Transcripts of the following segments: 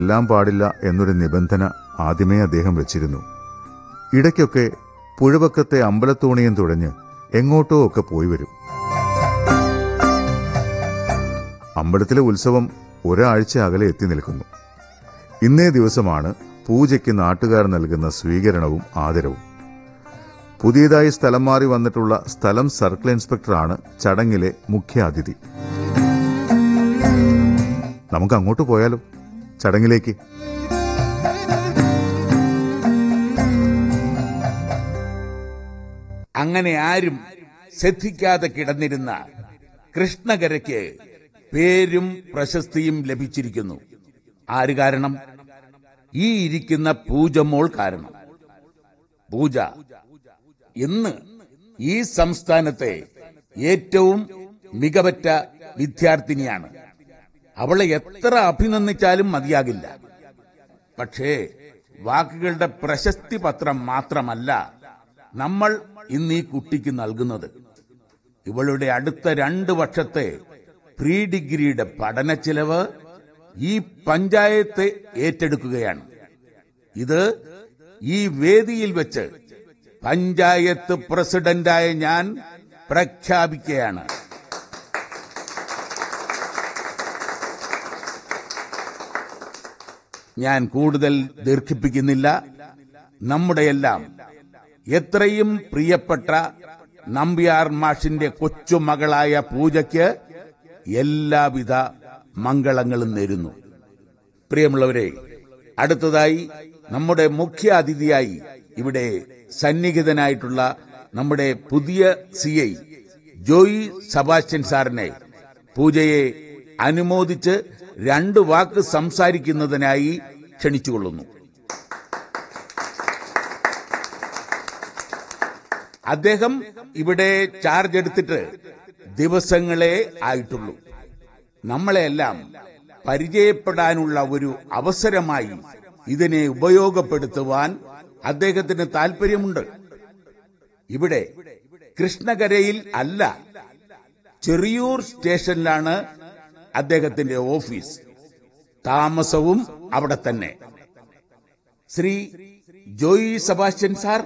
എല്ലാം പാടില്ല എന്നൊരു നിബന്ധന ആദ്യമേ അദ്ദേഹം വെച്ചിരുന്നു ഇടയ്ക്കൊക്കെ പുഴവക്കത്തെ അമ്പലത്തോണിയും തുഴഞ്ഞ് എങ്ങോട്ടോ ഒക്കെ പോയി വരും അമ്പലത്തിലെ ഉത്സവം ഒരാഴ്ച അകലെ എത്തി നിൽക്കുന്നു ഇന്നേ ദിവസമാണ് പൂജയ്ക്ക് നാട്ടുകാർ നൽകുന്ന സ്വീകരണവും ആദരവും പുതിയതായി സ്ഥലം മാറി വന്നിട്ടുള്ള സ്ഥലം സർക്കിൾ ഇൻസ്പെക്ടറാണ് ചടങ്ങിലെ മുഖ്യ അതിഥി നമുക്ക് അങ്ങോട്ട് പോയാലോ ചടങ്ങിലേക്ക് അങ്ങനെ ആരും ശ്രദ്ധിക്കാതെ കിടന്നിരുന്ന കൃഷ്ണകരയ്ക്ക് പേരും പ്രശസ്തിയും ലഭിച്ചിരിക്കുന്നു ആര് കാരണം ഈ ഇരിക്കുന്ന പൂജമോൾ കാരണം പൂജ ഇന്ന് ഈ സംസ്ഥാനത്തെ ഏറ്റവും മികവറ്റ വിദ്യാർത്ഥിനിയാണ് അവളെ എത്ര അഭിനന്ദിച്ചാലും മതിയാകില്ല പക്ഷേ വാക്കുകളുടെ പ്രശസ്തി പത്രം മാത്രമല്ല നമ്മൾ ഇന്ന് ഈ കുട്ടിക്ക് നൽകുന്നത് ഇവളുടെ അടുത്ത രണ്ട് വർഷത്തെ പ്രീ ഡിഗ്രിയുടെ പഠന ചെലവ് ഈ പഞ്ചായത്ത് ഏറ്റെടുക്കുകയാണ് ഇത് ഈ വേദിയിൽ വെച്ച് പഞ്ചായത്ത് പ്രസിഡന്റായ ഞാൻ പ്രഖ്യാപിക്കുകയാണ് ഞാൻ കൂടുതൽ ദീർഘിപ്പിക്കുന്നില്ല നമ്മുടെയെല്ലാം എത്രയും പ്രിയപ്പെട്ട നമ്പ്യാർ മാഷിന്റെ കൊച്ചുമകളായ പൂജയ്ക്ക് എല്ലാവിധ മംഗളങ്ങളും നേരുന്നു പ്രിയമുള്ളവരെ അടുത്തതായി നമ്മുടെ മുഖ്യ അതിഥിയായി ഇവിടെ സന്നിഹിതനായിട്ടുള്ള നമ്മുടെ പുതിയ സി ഐ ജോയി സബാസ്റ്റ്യൻ സാറിനെ പൂജയെ അനുമോദിച്ച് രണ്ട് വാക്ക് സംസാരിക്കുന്നതിനായി ക്ഷണിച്ചുകൊള്ളുന്നു അദ്ദേഹം ഇവിടെ ചാർജ് എടുത്തിട്ട് ദിവസങ്ങളെ ആയിട്ടുള്ളൂ നമ്മളെല്ലാം പരിചയപ്പെടാനുള്ള ഒരു അവസരമായി ഇതിനെ ഉപയോഗപ്പെടുത്തുവാൻ അദ്ദേഹത്തിന് താല്പര്യമുണ്ട് ഇവിടെ കൃഷ്ണകരയിൽ അല്ല ചെറിയൂർ സ്റ്റേഷനിലാണ് അദ്ദേഹത്തിന്റെ ഓഫീസ് താമസവും അവിടെ തന്നെ ശ്രീ ജോയി സബാസ്റ്റ്യൻ സാർ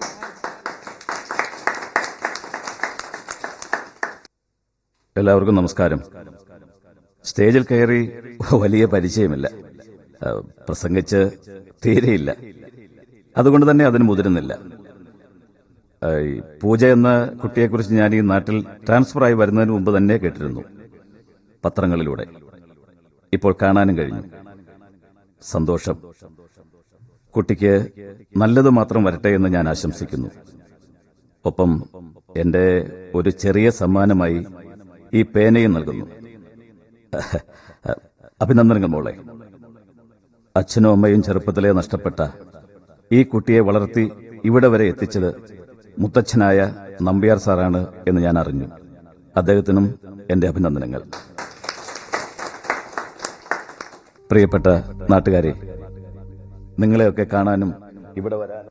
എല്ലാവർക്കും നമസ്കാരം സ്റ്റേജിൽ കയറി വലിയ പരിചയമില്ല ആ, പ്രസംഗിച്ച് തീരെയില്ല അതുകൊണ്ട് തന്നെ അതിന് മുതിരുന്നില്ല ആ, ഈ പൂജ എന്ന കുട്ടിയെക്കുറിച്ച് ഞാൻ ഈ നാട്ടിൽ ട്രാൻസ്ഫറായി വരുന്നതിന് മുമ്പ് തന്നെ കേട്ടിരുന്നു പത്രങ്ങളിലൂടെ ഇപ്പോൾ കാണാനും കഴിഞ്ഞു സന്തോഷം കുട്ടിക്ക് നല്ലത് മാത്രം വരട്ടെ എന്ന് ഞാൻ ആശംസിക്കുന്നു ഒപ്പം എന്റെ ഒരു ചെറിയ സമ്മാനമായി ഈ പേനയും നൽകുന്നു അഭിനന്ദനങ്ങൾ മോളെ അച്ഛനും അമ്മയും ചെറുപ്പത്തിലെ നഷ്ടപ്പെട്ട ഈ കുട്ടിയെ വളർത്തി ഇവിടെ വരെ എത്തിച്ചത് മുത്തച്ഛനായ നമ്പ്യാർ സാറാണ് എന്ന് ഞാൻ അറിഞ്ഞു അദ്ദേഹത്തിനും എന്റെ അഭിനന്ദനങ്ങൾ പ്രിയപ്പെട്ട നാട്ടുകാരെ നിങ്ങളെയൊക്കെ കാണാനും ഇവിടെ വരാനും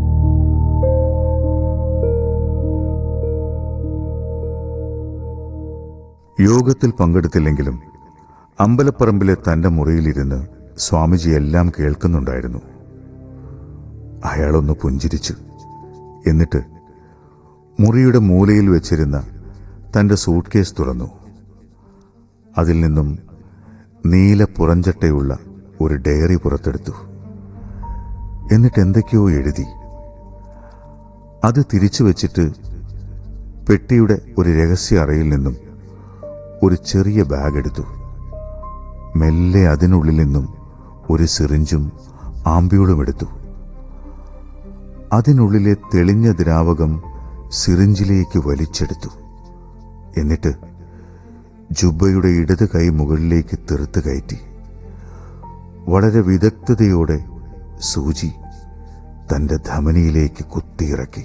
യോഗത്തിൽ പങ്കെടുത്തില്ലെങ്കിലും അമ്പലപ്പറമ്പിലെ തന്റെ മുറിയിലിരുന്ന് സ്വാമിജി എല്ലാം കേൾക്കുന്നുണ്ടായിരുന്നു അയാളൊന്ന് പുഞ്ചിരിച്ചു എന്നിട്ട് മുറിയുടെ മൂലയിൽ വെച്ചിരുന്ന തന്റെ സൂട്ട് കേസ് തുറന്നു അതിൽ നിന്നും നീല പുറഞ്ചട്ടയുള്ള ഒരു ഡയറി പുറത്തെടുത്തു എന്നിട്ട് എന്തൊക്കെയോ എഴുതി അത് തിരിച്ചു വെച്ചിട്ട് പെട്ടിയുടെ ഒരു രഹസ്യ അറയിൽ നിന്നും ഒരു ചെറിയ ബാഗ് എടുത്തു മെല്ലെ അതിനുള്ളിൽ നിന്നും ഒരു സിറിഞ്ചും ആംബ്യൂളും എടുത്തു അതിനുള്ളിലെ തെളിഞ്ഞ ദ്രാവകം സിറിഞ്ചിലേക്ക് വലിച്ചെടുത്തു എന്നിട്ട് ജുബയുടെ ഇടത് കൈ മുകളിലേക്ക് തെറുത്ത് കയറ്റി വളരെ വിദഗ്ധതയോടെ സൂചി തന്റെ ധമനിയിലേക്ക് കുത്തിയിറക്കി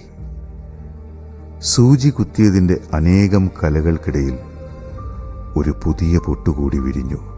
സൂചി കുത്തിയതിന്റെ അനേകം കലകൾക്കിടയിൽ ഒരു പുതിയ പൊട്ടുകൂടി വിരിഞ്ഞു